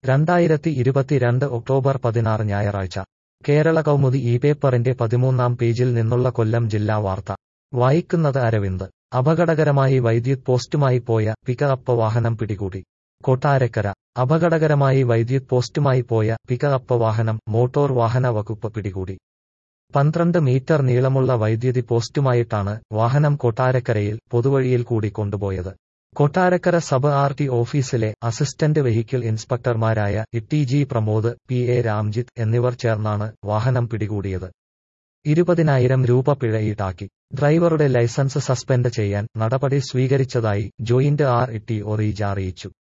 രണ്ടായിരത്തി ഇരുപത്തിരണ്ട് ഒക്ടോബർ പതിനാറ് ഞായറാഴ്ച കേരള കൗമുദി ഈ പേപ്പറിന്റെ പതിമൂന്നാം പേജിൽ നിന്നുള്ള കൊല്ലം ജില്ലാ വാർത്ത വായിക്കുന്നത് അരവിന്ദ് അപകടകരമായി വൈദ്യുത് പോസ്റ്റുമായി പോയ പികഅപ്പ് വാഹനം പിടികൂടി കൊട്ടാരക്കര അപകടകരമായി വൈദ്യുത് പോസ്റ്റുമായി പോയ പികഅപ്പ് വാഹനം മോട്ടോർ വാഹന വകുപ്പ് പിടികൂടി പന്ത്രണ്ട് മീറ്റർ നീളമുള്ള വൈദ്യുതി പോസ്റ്റുമായിട്ടാണ് വാഹനം കൊട്ടാരക്കരയിൽ പൊതുവഴിയിൽ കൂടി കൊണ്ടുപോയത് കൊട്ടാരക്കര സബ് ആർ ടി ഓഫീസിലെ അസിസ്റ്റന്റ് വെഹിക്കിൾ ഇൻസ്പെക്ടർമാരായ E G Pramod P A Ramjith എന്നിവർ ചേർന്നാണ് വാഹനം പിടികൂടിയത് ഇരുപതിനായിരം രൂപ പിഴ ഈടാക്കി ഡ്രൈവറുടെ ലൈസൻസ് സസ്പെൻഡ് ചെയ്യാൻ നടപടി സ്വീകരിച്ചതായി joint R E T O Reeja അറിയിച്ചു